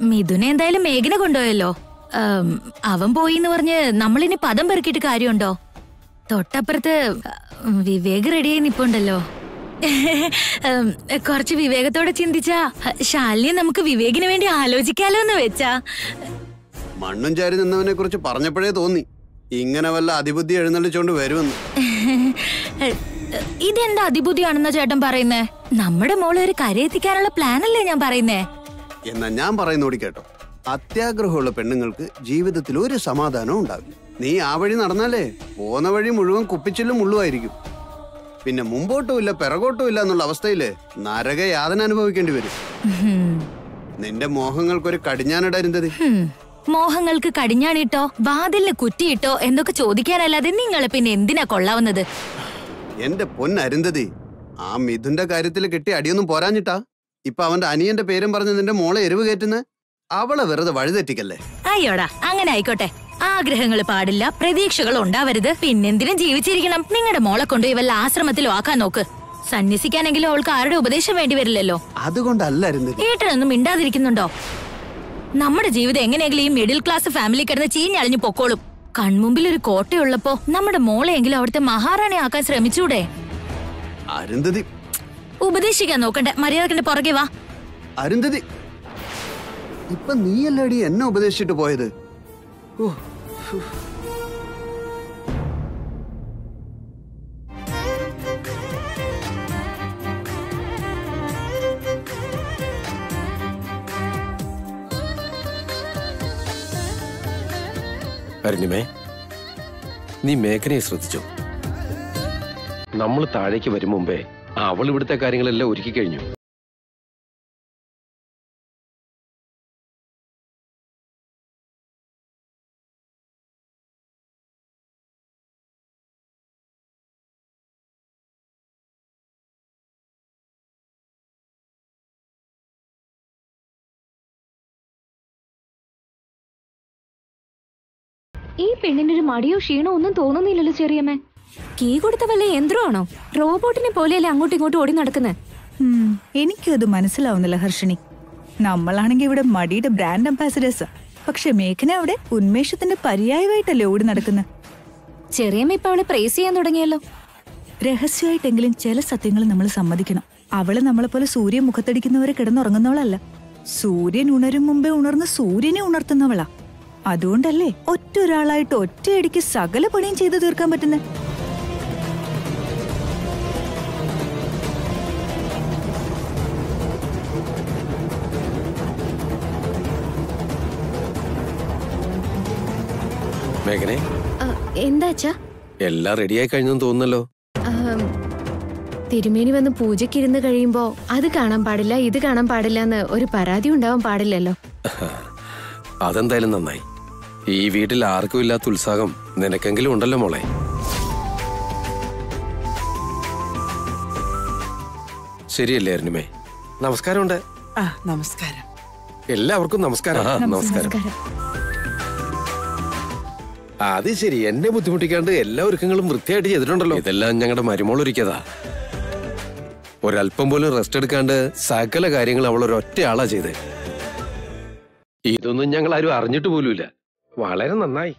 മിഥുനെ എന്തായാലും മേഘന കൊണ്ടുപോയല്ലോ ഉം, അവൻ പോയി എന്ന് പറഞ്ഞ് നമ്മളിനി പദം പെറുക്കിയിട്ട് കാര്യമുണ്ടോ തൊട്ടപ്പുറത്ത് ഉം, വിവേക് റെഡിയായി നിപ്പുണ്ടല്ലോ ഉം, കുറച്ച് വിവേകത്തോടെ ചിന്തിച്ചാ ശാലിനി നമുക്ക് വിവേകിന് വേണ്ടി ആലോചിക്കാലോ എന്ന് വെച്ചാ മണ്ണും ചാരി നിന്നവനെ കുറിച്ച് പറഞ്ഞപ്പോഴേ തോന്നി ഇങ്ങനെ വല്ല അതിബുദ്ധി എഴുന്നള്ളിച്ചോണ്ട് വരുമെന്ന് ഇതെന്താ അതിബുദ്ധിയാണെന്ന ചേട്ടൻ പറയുന്നേ നമ്മുടെ മോളെ ഒരു കരയെത്തിക്കാനുള്ള പ്ലാൻ അല്ലേ ഞാൻ പറയുന്നേ എന്നാ ഞാൻ പറയുന്നോടി കേട്ടോ അത്യാഗ്രഹമുള്ള പെണ്ണുങ്ങൾക്ക് ജീവിതത്തിൽ ഒരു സമാധാനവും ഉണ്ടാവില്ല നീ ആ വഴി നടന്നാലേ പോന്ന വഴി മുഴുവൻ കുപ്പിച്ചില്ലും മുള്ളുമായിരിക്കും പിന്നെ മുമ്പോട്ടും ഇല്ല പിറകോട്ടും ഇല്ല എന്നുള്ള അവസ്ഥയില് നരക യാതന അനുഭവിക്കേണ്ടി വരും ഉം. നിന്റെ മോഹങ്ങൾക്കൊരു കടിഞ്ഞാനിടരുന്നത് ഹും. മോഹങ്ങൾക്ക് കടിഞ്ഞാണിട്ടോ വാതിലിന് കുറ്റിയിട്ടോ എന്നൊക്കെ ചോദിക്കാനല്ലാതെ നിങ്ങളെ പിന്നെ എന്തിനാ കൊള്ളാവുന്നത് എന്റെ പൊന്നരുന്തതി ആ മിഥുന്റെ കാര്യത്തിൽ കിട്ടി അടിയൊന്നും പോരാഞ്ഞിട്ടാ ഇപ്പൊ അവന്റെ അനിയന്റെ പേരും പറഞ്ഞ് നിന്റെ മോളെ എരിവ് കയറ്റുന്ന അവളെ വെറുതെ വഴിതെറ്റിക്കല്ലേ അയ്യോടാ അങ്ങനെ ആയിക്കോട്ടെ ആഗ്രഹങ്ങൾ പാടില്ല പ്രതീക്ഷകൾ ഉണ്ടാവരുത് പിന്നെന്തിനും ജീവിച്ചിരിക്കണം നിങ്ങളുടെ മോളെ കൊണ്ടുപോയി വല്ല ആശ്രമത്തിലോ ആക്കാൻ നോക്ക് സന്യസിക്കാനെങ്കിലും അവൾക്ക് ആരുടെ ഉപദേശം വേണ്ടി വരില്ലല്ലോ അതുകൊണ്ടല്ല അരുന്തതി ഏട്ടനൊന്നും മിണ്ടാതിരിക്കുന്നുണ്ടോ നമ്മുടെ ജീവിതം എങ്ങനെയെങ്കിലും ഈ മിഡിൽ ക്ലാസ് ഫാമിലി കിടന്ന് ചീഞ്ഞളിഞ്ഞു പൊക്കോളും കൺമുമ്പിൽ ഒരു കോട്ടയുള്ളപ്പോ നമ്മുടെ മോളെയെങ്കിലും അവിടുത്തെ മഹാറാണി ആക്കാൻ ശ്രമിച്ചൂടെ അരുന്തതി ഉപദേശിക്കാൻ നോക്കണ്ട മര്യാദക്കിന്റെ പുറകെ വാ അരുന്തതി ഇപ്പൊ നീയല്ലേടി എന്നെ ഉപദേശിച്ചിട്ട് പോയത് ഓ അരുണിമേ നീ മേഘനയെ ശ്രദ്ധിച്ചോ നമ്മൾ താഴേക്ക് വരും മുമ്പേ അവൾ ഇവിടുത്തെ കാര്യങ്ങളെല്ലാം ഒരുക്കി കഴിഞ്ഞു ഈ പെണ്ണിനൊരു മടിയോ ക്ഷീണോ ഒന്നും തോന്നുന്നില്ലല്ലോ ചെറിയമ്മേ കീ കൊടുത്ത വല്ല യന്ത്രമാണോ റോബോട്ടിനെ പോലെയല്ലേ അങ്ങോട്ടും ഇങ്ങോട്ടും ഓടി നടക്കുന്നത് ഉം, എനിക്കും അത് മനസ്സിലാവുന്നില്ല ഹർഷിണി നമ്മളാണെങ്കിൽ ഇവിടെ മടിയുടെ ബ്രാൻഡ് അംബാസിഡേഴ്സ് പക്ഷെ മേഘന അവിടെ ഉന്മേഷത്തിന്റെ പര്യായമായിട്ടല്ലേ ഓടി നടക്കുന്നത് ചെറിയമ്മ ഇപ്പൊ അവളെ പ്രേസ് ചെയ്യാൻ തുടങ്ങിയല്ലോ രഹസ്യമായിട്ടെങ്കിലും ചില സത്യങ്ങൾ നമ്മൾ സമ്മതിക്കണം അവള് നമ്മളെ പോലെ സൂര്യൻ മുഖത്തടിക്കുന്നവരെ കിടന്നുറങ്ങുന്നവളല്ല സൂര്യൻ ഉണരും മുമ്പേ ഉണർന്ന് സൂര്യനെ ഉണർത്തുന്നവളാ അതുകൊണ്ടല്ലേ ഒറ്റ ഒരാളായിട്ട് ഒറ്റയടിക്ക് സകല പണിയും ചെയ്തു തീർക്കാൻ പറ്റുന്നത് മേഘനെ എന്താ അച്ഛാ എല്ലാം റെഡിയായി കഴിഞ്ഞെന്ന് തോന്നുന്നല്ലോ തിരുമേനി വന്ന് പൂജയ്ക്കിരുന്ന് കഴിയുമ്പോ അത് കാണാൻ പാടില്ല ഇത് കാണാൻ പാടില്ല എന്ന് ഒരു പരാതി ഉണ്ടാവാൻ പാടില്ലല്ലോ അതെന്തായാലും നന്നായി ഈ വീട്ടിൽ ആർക്കും ഇല്ലാത്ത ഉത്സാഹം നിനക്കെങ്കിലും ഉണ്ടല്ലോ മോളെ ശരിയല്ലേ അരുണിമേ നമസ്കാരമുണ്ട് ആ നമസ്കാരം എല്ലാവർക്കും നമസ്കാരം ആ, നമസ്കാരം നമസ്കാരം അത് ശരി എന്നെ ബുദ്ധിമുട്ടിക്കാണ്ട് എല്ലാ ഒരുക്കങ്ങളും വൃത്തിയായിട്ട് ചെയ്തിട്ടുണ്ടല്ലോ ഇതെല്ലാം ഞങ്ങളുടെ മരുമോൾ ഒരുക്കിയതാ ഒരല്പം പോലും റെസ്റ്റ് എടുക്കാണ്ട് സകല കാര്യങ്ങൾ അവൾ ഒരൊറ്റ ആളാ ചെയ്തേ ഇതൊന്നും ഞങ്ങൾ ആരും അറിഞ്ഞിട്ട് പോലുമില്ല വളരെ നന്നായി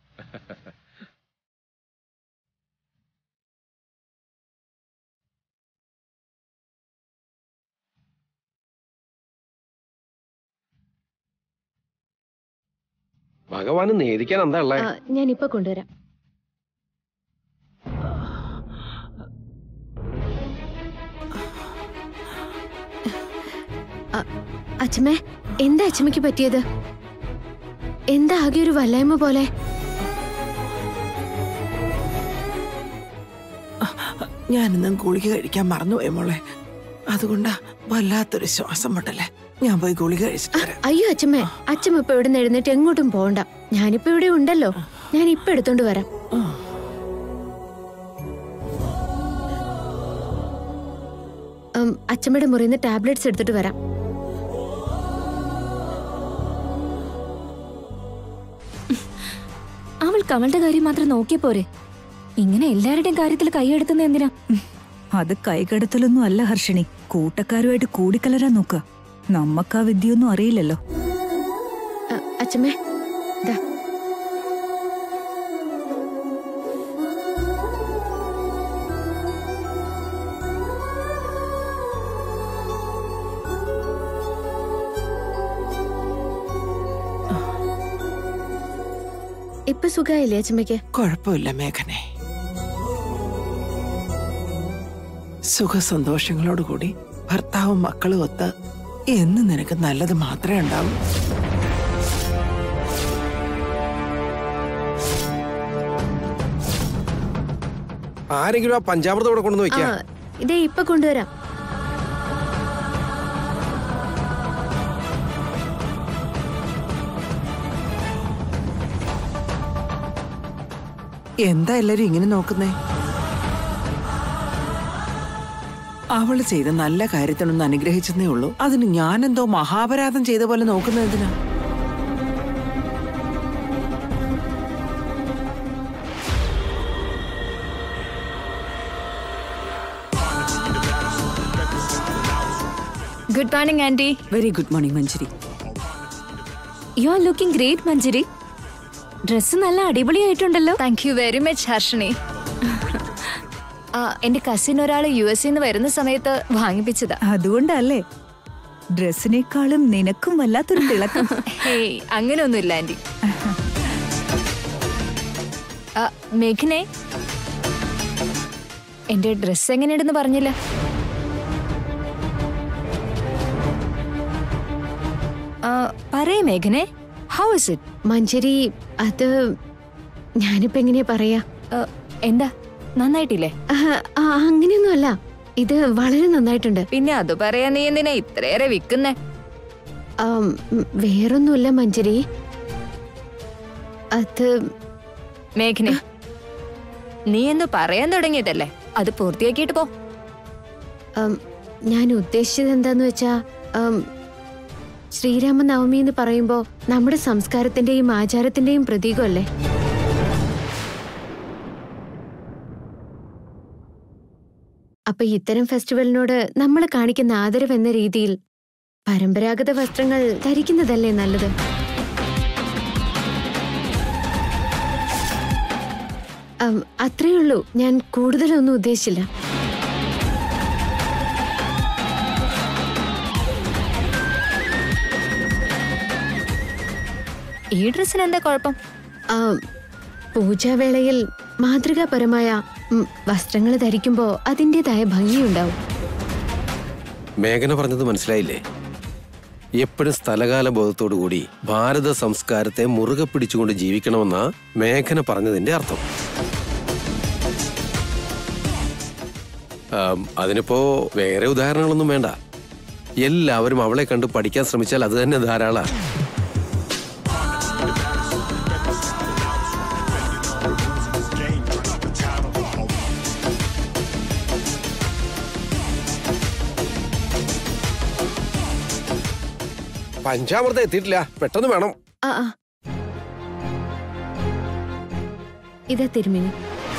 ഭഗവാന് നേദിക്കാൻ എന്താ ഉള്ളേ ആ, ഞാൻ ഇപ്പൊ കൊണ്ടുവരാം അ- അച്ഛമ്മേ എന്താ അച്ഛമ്മയ്ക്ക് പറ്റിയത് എന്താ ആകെ ഒരു വല്ലായ്മ പോലെ ഞാനിന്നും ഗുളിക കഴിക്കാൻ മറന്നുപോയി മോളെ അതുകൊണ്ടാ വല്ലാത്തൊരു ശ്വാസം മുട്ടല്ലേ ഞാൻ പോയി ഗുളിക കഴിച്ചിട്ട് വരാം അയ്യോ അച്ഛമ്മേ അച്ഛമ്മ ഇപ്പൊ ഇവിടെ എഴുന്നേറ്റ് എങ്ങോട്ടും പോകണ്ട ഞാനിപ്പോ ഇവിടെ ഉണ്ടല്ലോ ഞാൻ ഇപ്പൊ എടുത്തോണ്ട് വരാം ഉം, അച്ഛമ്മയുടെ മുറിയിൽ നിന്ന് ടാബ്ലറ്റ്സ് എടുത്തിട്ട് വരാം അവൾക്ക് അവളുടെ കാര്യം മാത്രം നോക്കിയ പോരെ ഇങ്ങനെ എല്ലാവരുടെയും കാര്യത്തിൽ കൈയെടുത്തുന്ന എന്തിനാ ഉം, അത് കൈകടത്തലൊന്നും അല്ല ഹർഷിണി കൂട്ടക്കാരുമായിട്ട് കൂടിക്കലരാൻ നോക്കുക നമ്മക്ക് ആ വിദ്യയൊന്നും അറിയില്ലല്ലോ അച്ഛമ്മേ ദാ ഇപ്പൊ സുഖായില്ലേ അച്ഛമ്മയ്ക്ക് കുഴപ്പമില്ല മേഘനെ സുഖസന്തോഷങ്ങളോടുകൂടി ഭർത്താവും മക്കളും ഒത്ത് എന്ന് നിനക്ക് നല്ലത് മാത്രമേ ഉണ്ടാവൂ ആരെങ്കിലും ആ പഞ്ചാമൃതം ഇവിടെ കൊണ്ടുവന്ന് ആ വെക്കുക ഇതേ ഇപ്പൊ കൊണ്ടുവരാം എന്താ എല്ലാരും ഇങ്ങനെ നോക്കുന്നേ അവള് ചെയ്ത നല്ല കാര്യത്തിനൊന്ന് അനുഗ്രഹിച്ചെന്നേ ഉള്ളൂ അതിന് ഞാനെന്തോ മഹാപരാധം ചെയ്ത പോലെ നോക്കുന്നത് എന്തിനാ good morning aunty very good morning Manjari you are looking great Manjari dress നല്ല അടിപൊളിയായിട്ടുണ്ടല്ലോ thank you very much Harshini ആ, എന്റെ കസിൻ ഒരാൾ യു എസ് നിന്ന് വരുന്ന സമയത്ത് വാങ്ങിപ്പിച്ചതാ അതുകൊണ്ടല്ലേ ഡ്രസ്സിനേക്കാളും നിനക്കും വല്ലാത്തൊരു തിളക്കം ഹേയ് അങ്ങനെയൊന്നുമില്ല ആന്റി ആ, മേഘനെ എന്റെ ഡ്രസ് എങ്ങനെയുണ്ടെന്ന് പറഞ്ഞില്ല ആ, പറയ് മേഘനെ ഹൗ ഇസ് ഇറ്റ് മഞ്ചരി അത് ഞാനിപ്പോ എങ്ങനെയാ പറയാ എന്താ നന്നായിട്ടില്ലേ ആ, ആ, അങ്ങനെയൊന്നുമല്ല ഇത് വളരെ നന്നായിട്ടുണ്ട് പിന്നെ അത് പറയാൻ നീ എന്തിനാ ഇത്രയേറെ വിൽക്കുന്നേ ആം, ഉം, വേറൊന്നുമില്ല മഞ്ജരി അത് മേഘനെ നീ എന്ന് പറയാൻ തുടങ്ങിയിട്ടല്ലേ അത് പൂർത്തിയാക്കിയിട്ട് പോ ആം, ഞാൻ ഉദ്ദേശിച്ചത് എന്താന്ന് വെച്ചാ ആം, ശ്രീരാമനവമി എന്ന് പറയുമ്പോ നമ്മുടെ സംസ്കാരത്തിന്റെയും ആചാരത്തിന്റെയും പ്രതീകമല്ലേ അപ്പൊ ഇത്തരം ഫെസ്റ്റിവലിനോട് നമ്മൾ കാണിക്കുന്ന ആദരവ് എന്ന രീതിയിൽ പരമ്പരാഗത വസ്ത്രങ്ങൾ ധരിക്കുന്നതല്ലേ നല്ലത് ആം, അത്രേ ഉള്ളൂ ഞാൻ കൂടുതലൊന്നും ഉദ്ദേശിച്ചില്ല ഈ ഡ്രസ്സിന് എന്താ കുഴപ്പം ആ, പൂജാവേളയിൽ മാതൃകാപരമായ വസ്ത്രങ്ങൾ ധരിക്കുമ്പോൾ അതിൻ്റെതായ ഭംഗിയുണ്ടാവും മേഘന പറഞ്ഞത് മനസ്സിലായില്ലേ എപ്പോഴും സ്ഥലകാല ബോധത്തോടു കൂടി ഭാരത സംസ്കാരത്തെ മുറുകെ പിടിച്ചുകൊണ്ട് ജീവിക്കണമെന്നാ മേഘന പറഞ്ഞതിന്റെ അർത്ഥം ആം, അതിനിപ്പോ വേറെ ഉദാഹരണങ്ങളൊന്നും വേണ്ട എല്ലാവരും അവളെ കണ്ട് പഠിക്കാൻ ശ്രമിച്ചാൽ അത് തന്നെ ധാരാള പഞ്ചാമൃതം എത്തിയിട്ടില്ല പെട്ടെന്ന് വേണം ആ ആ ഇതാ തിരുമിനി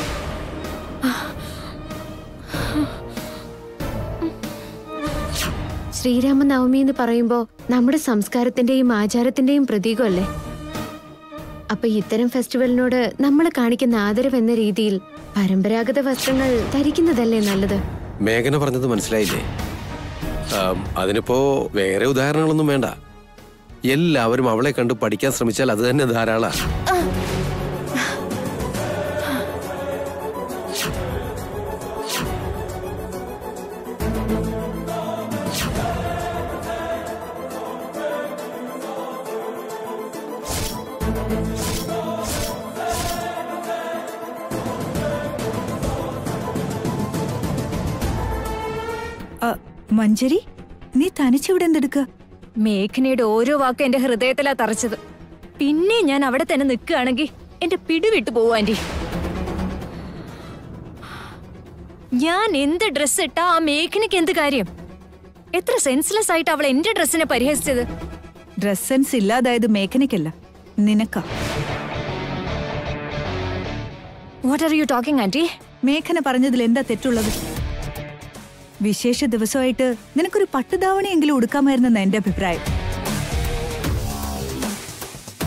ശ്രീരാമനവമി എന്ന് പറയുമ്പോൾ നമ്മുടെ സംസ്കാരത്തിന്റെയും ആചാരത്തിന്റെയും പ്രതീകമല്ലേ അപ്പൊ ഇത്തരം ഫെസ്റ്റിവലിനോട് നമ്മൾ കാണിക്കുന്ന ആദരവ് എന്ന രീതിയിൽ പരമ്പരാഗത വസ്ത്രങ്ങൾ ധരിക്കുന്നതല്ലേ നല്ലത് മേഘന പറഞ്ഞത് മനസ്സിലായില്ലേ ആം, അതിനിപ്പോ വേറെ ഉദാഹരണങ്ങളൊന്നും വേണ്ട എല്ലാവരും അവളെ കണ്ട് പഠിക്കാൻ ശ്രമിച്ചാൽ അത് തന്നെ ധാരാള ആ, മഞ്ജരി നീ തനിച്ചിവിടെ എന്തെടുക്കുക മേഘനയുടെ ഓരോ വാക്കും എന്റെ ഹൃദയത്തിലാ തറച്ചത് പിന്നെ ഞാൻ അവിടെ തന്നെ നിൽക്കുകയാണെങ്കിൽ എന്റെ പിടിവിട്ടു പോവും ആന്റി ഞാൻ എന്ത് ഡ്രസ് ഇട്ടാ ആ മേഘനയ്ക്ക് എന്ത് കാര്യം എത്ര സെൻസ്ലെസ് ആയിട്ട് അവൾ എന്റെ ഡ്രസ്സിനെ പരിഹസിച്ചത് ഡ്രസ് സെൻസ് ഇല്ലാതായത് മേഘനയ്ക്കല്ല നിനക്കാ what are you talking aunty മേഘന പറഞ്ഞതിൽ എന്താ തെറ്റുള്ളത് വിശേഷ ദിവസമായിട്ട് നിനക്കൊരു പട്ടുധാവണിയെങ്കിലും ഉടുക്കാമായിരുന്നെന്ന എന്റെ അഭിപ്രായം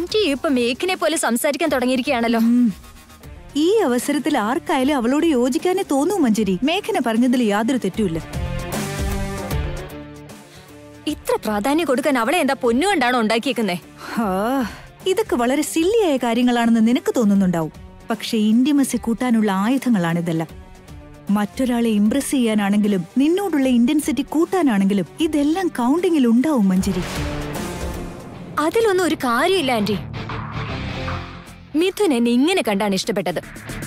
ആന്റി ഇപ്പൊ മേഘിനെ പോലെ സംസാരിക്കാൻ തുടങ്ങിയിരിക്കുകയാണല്ലോ ഉം. ഈ അവസരത്തിൽ ആർക്കായാലും അവളോട് യോജിക്കാനേ തോന്നൂ മഞ്ജരി മേഘന പറഞ്ഞതിൽ യാതൊരു തെറ്റുമില്ല ഇത്ര പ്രാധാന്യം കൊടുക്കാൻ അവളെ എന്താ പൊന്നുകൊണ്ടാണോ ഉണ്ടാക്കിയേക്കുന്നേ ഹാ, ഇതൊക്കെ വളരെ സില്ലിയായ കാര്യങ്ങളാണെന്ന് നിനക്ക് തോന്നുന്നുണ്ടാവും പക്ഷെ ഇന്റിമസി കൂട്ടാനുള്ള ആയുധങ്ങളാണിതെല്ലാം മറ്റൊരാളെ ഇംപ്രസ് ചെയ്യാനാണെങ്കിലും നിന്നോടുള്ള ഇന്റൻസിറ്റി കൂട്ടാനാണെങ്കിലും ഇതെല്ലാം കൗണ്ടിങ്ങിൽ ഉണ്ടാവും മഞ്ജരി അതിലൊന്നും ഒരു കാര്യമില്ല ആന്റി മിഥുൻ എന്നെ ഇങ്ങനെ കണ്ടാണ് ഇഷ്ടപ്പെട്ടത്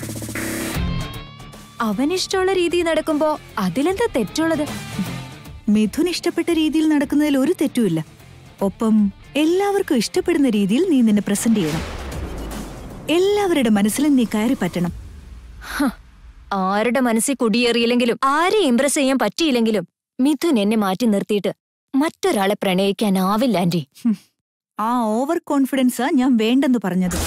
അവനിഷ്ടമുള്ള രീതിയിൽ നടക്കുമ്പോ അതിലെന്താ തെറ്റുള്ളത് മിഥുൻ ഇഷ്ടപ്പെട്ട രീതിയിൽ നടക്കുന്നതിൽ ഒരു തെറ്റുമില്ല ഒപ്പം എല്ലാവർക്കും ഇഷ്ടപ്പെടുന്ന രീതിയിൽ നീ നിന്നെ പ്രസന്റ് ചെയ്യണം എല്ലാവരുടെ മനസ്സിലും നീ കയറി പറ്റണം ഹ, ആരുടെ മനസ്സിൽ കുടിയേറിയില്ലെങ്കിലും ആരെ ഇംപ്രസ് ചെയ്യാൻ പറ്റിയില്ലെങ്കിലും മിഥുൻ എന്നെ മാറ്റി നിർത്തിയിട്ട് മറ്റൊരാളെ പ്രണയിക്കാനാവില്ല ആന്റി ഹും. ആ ഓവർ കോൺഫിഡൻസാ ഞാൻ വേണ്ടെന്ന് പറഞ്ഞത്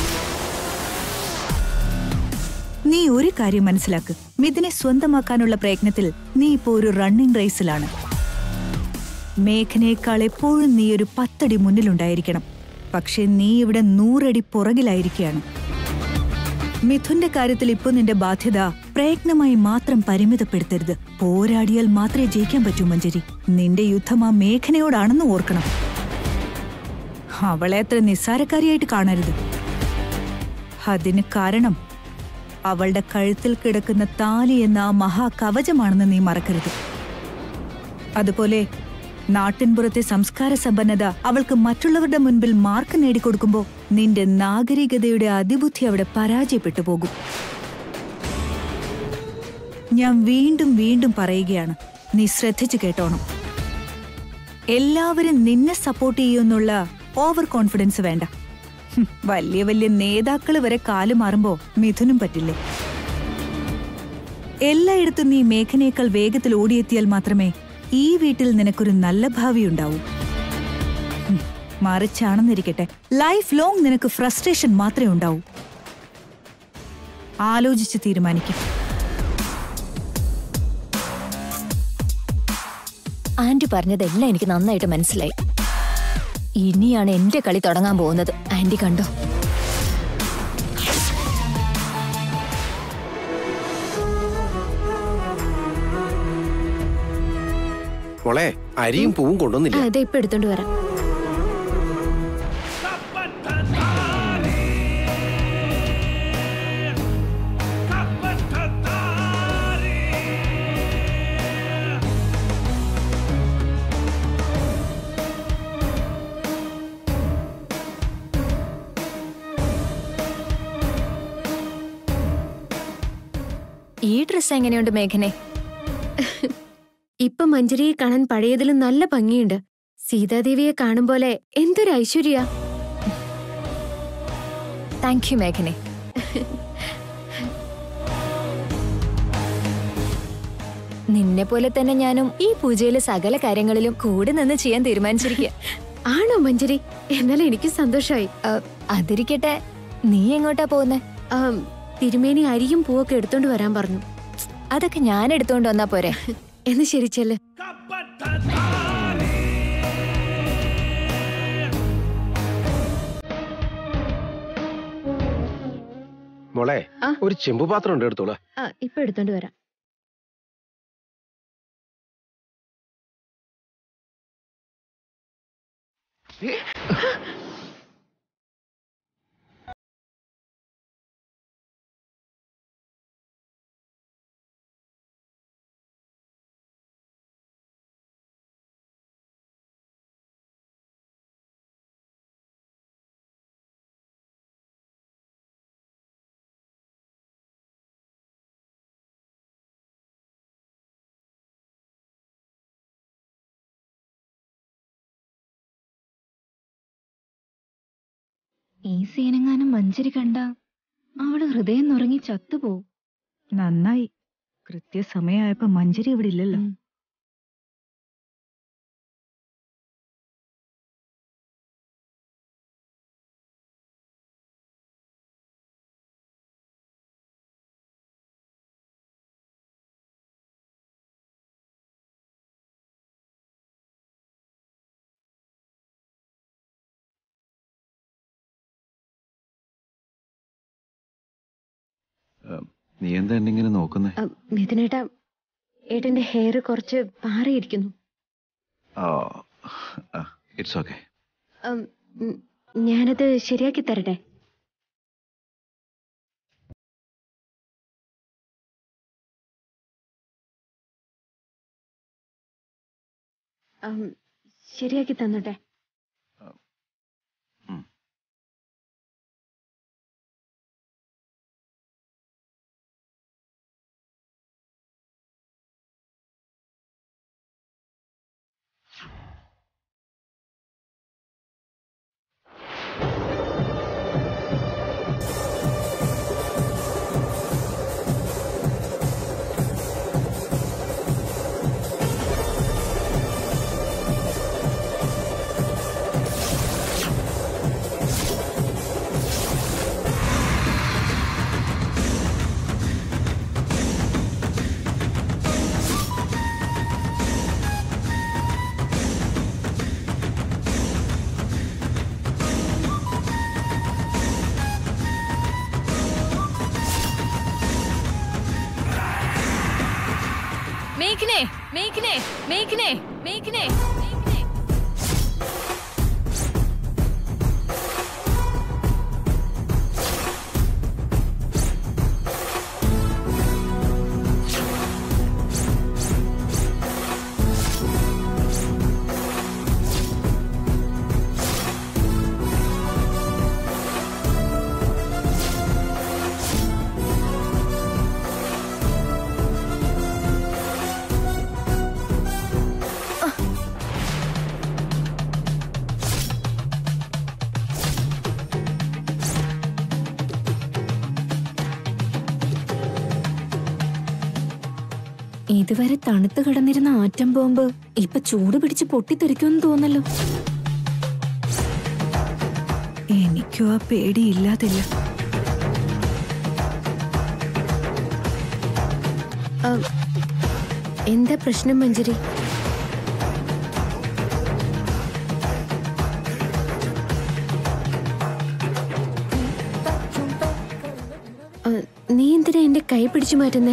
നീ ഒരു കാര്യം മനസ്സിലാക്ക് മിഥുനെ സ്വന്തമാക്കാനുള്ള പ്രയത്നത്തിൽ നീ ഇപ്പോ ഒരു റണ്ണിംഗ് റേസിലാണ് മേഘനേക്കാൾ എപ്പോഴും നീ ഒരു പത്തടി മുന്നിലുണ്ടായിരിക്കണം പക്ഷെ നീ ഇവിടെ നൂറടി പുറകിലായിരിക്കുകയാണ് മിഥുന്റെ കാര്യത്തിൽ ഇപ്പോൾ നിന്റെ ബാധ്യത പ്രയത്നമായി മാത്രം പരിമിതപ്പെടുത്തരുത് പോരാടിയാൽ മാത്രമേ ജയിക്കാൻ പറ്റൂ മഞ്ജരി നിന്റെ യുദ്ധം ആ മേഘനയോടാണെന്ന് ഓർക്കണം അവളെ അത്ര നിസ്സാരക്കാരിയായിട്ട് കാണരുത് അതിന് കാരണം അവളുടെ കഴുത്തിൽ കിടക്കുന്ന താലി എന്ന ആ മഹാകവചമാണെന്ന് നീ മറക്കരുത് അതുപോലെ നാട്ടിൻപുറത്തെ സംസ്കാര സമ്പന്നത അവൾക്ക് മറ്റുള്ളവരുടെ മുൻപിൽ മാർക്ക് നേടിക്കൊടുക്കുമ്പോൾ നിന്റെ നാഗരികതയുടെ അതിബുദ്ധി അവിടെ പരാജയപ്പെട്ടു പോകും ഞാൻ വീണ്ടും വീണ്ടും പറയുകയാണ് നീ ശ്രദ്ധിച്ചു കേട്ടോണം എല്ലാവരും നിന്നെ സപ്പോർട്ട് ചെയ്യുമെന്നുള്ള ഓവർ കോൺഫിഡൻസ് വേണ്ട ഹും, വലിയ വലിയ നേതാക്കള് വരെ കാലു മാറുമ്പോ മിഥുനും പറ്റില്ലേ എല്ലായിടത്തും നീ മേഘനേക്കാൾ വേഗത്തിൽ ഓടിയെത്തിയാൽ മാത്രമേ ഈ വീട്ടിൽ നിനക്കൊരു നല്ല ഭാവി ഉണ്ടാവൂ ഹും, മറിച്ചാണെന്നിരിക്കട്ടെ ലൈഫ് ലോങ് നിനക്ക് ഫ്രസ്ട്രേഷൻ മാത്രമേ ഉണ്ടാവൂ ആലോചിച്ച് തീരുമാനിക്കും ആന്റി പറഞ്ഞതെല്ലാം എനിക്ക് നന്നായിട്ട് മനസ്സിലായി ഇനിയാണ് എന്റെ കളി തുടങ്ങാൻ പോകുന്നത് ആന്റി കണ്ടോ മോളെ അരിയും പൂവും കൊണ്ടുവന്നില്ല അതെ ഇപ്പൊ എടുത്തോണ്ട് വരാം ഈ ഡ്രസ് എങ്ങനെയുണ്ട് മേഘനെ ഇപ്പൊ മഞ്ജരിയെ കാണാൻ പഴയതിലും നല്ല ഭംഗിയുണ്ട് സീതാദേവിയെ കാണും പോലെ എന്തൊരു ഐശ്വര്യ താങ്ക് യു മേഘനെ നിന്നെ പോലെ തന്നെ ഞാനും ഈ പൂജയിലെ സകല കാര്യങ്ങളിലും കൂടെ നിന്ന് ചെയ്യാൻ തീരുമാനിച്ചിരിക്കുക ആണോ മഞ്ജരി എന്നാൽ എനിക്ക് സന്തോഷമായി അതിരിക്കട്ടെ നീ എങ്ങോട്ടാ പോകുന്നേ ആം, തിരുമേനി അരിയും പൂവൊക്കെ എടുത്തോണ്ട് വരാൻ പറഞ്ഞു അതൊക്കെ ഞാൻ എടുത്തോണ്ട് വന്നാ പോരെ എന്ന് ശരി ചെല്ല് മോളെ ആ. ഒരു ചെമ്പു പാത്രം ഉണ്ട് എടുത്തോളാ ആ ഇപ്പൊ എടുത്തോണ്ട് വരാം ഈ സീനെങ്ങാനും മഞ്ചരി കണ്ട അവള് ഹൃദയം നുറങ്ങി ചത്തുപോകും നന്നായി കൃത്യസമയമായപ്പോ മഞ്ജരി ഇവിടെ ഇല്ലല്ലോ നീ എന്താ എന്നെ ഇങ്ങനെ നോക്കുന്നേ അ, മിഥുനേട്ടാ ഏട്ടന്റെ ഹെയർ കുറച്ച് പാറിയിരിക്കുന്നു ഇറ്റ്സ് ഓക്കെ ഉം, ഉം, ഞാനത് ശരിയാക്കി തരട്ടെ ഉം, ശരിയാക്കി തന്നോട്ടെ മേഘ്നെ മേഘ്നെ മേഘ്നെ മേഘ്നെ മേഘ്നെ ഇതുവരെ തണുത്ത് കിടന്നിരുന്ന ആറ്റം ബോംബ് ഇപ്പൊ ചൂട് പിടിച്ച് പൊട്ടിത്തെറിക്കുമെന്ന് തോന്നല്ലോ എനിക്കും ആ പേടിയില്ലാതില്ല ഉം, എന്താ പ്രശ്നം മഞ്ജരി ഉം, നീ എന്തിനാ എന്റെ കൈ പിടിച്ചു മാറ്റുന്നേ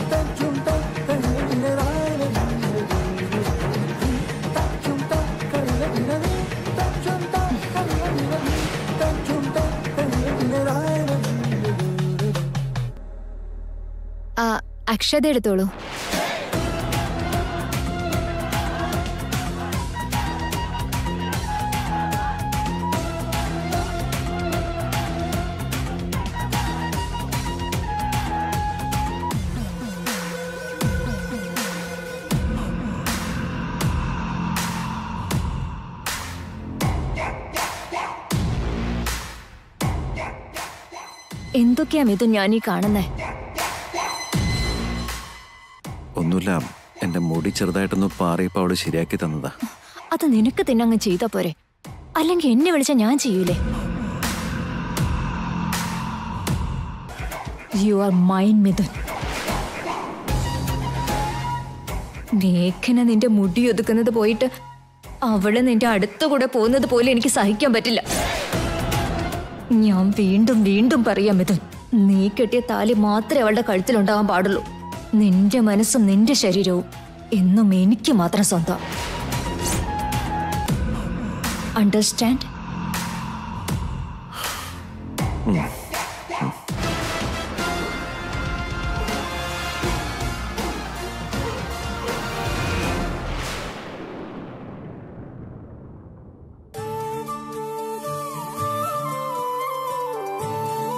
ആ, അക്ഷത എടുത്തോളൂ എന്തൊക്കെയാ മിഥു ഞാൻ ഈ കാണുന്നേ ഒന്നുമില്ല എന്റെ മുടി ചെറുതായിട്ടൊന്ന് പാറിയപ്പോ അവള് ശരിയാക്കി തന്നതാ അത് നിനക്ക് തന്നെ അങ്ങ് ചെയ്താ പോരെ അല്ലെങ്കിൽ എന്നെ വിളിച്ച ഞാൻ ചെയ്യൂലേ യു ആർ മൈൻ മിഥുൻ മേഘന നിന്റെ മുടി ഒതുക്കുന്നത് പോയിട്ട് അവള് നിന്റെ അടുത്ത കൂടെ പോകുന്നത് പോലെ എനിക്ക് സഹിക്കാൻ പറ്റില്ല ഞാൻ വീണ്ടും വീണ്ടും പറയാം മിഥുൻ നീ കെട്ടിയ താലി മാത്രമേ അവളുടെ കഴുത്തിലുണ്ടാവാൻ പാടുള്ളൂ നിന്റെ മനസ്സും നിന്റെ ശരീരവും എന്നും എനിക്ക് മാത്രം സ്വന്തം അണ്ടർസ്റ്റാൻഡ് ഉം.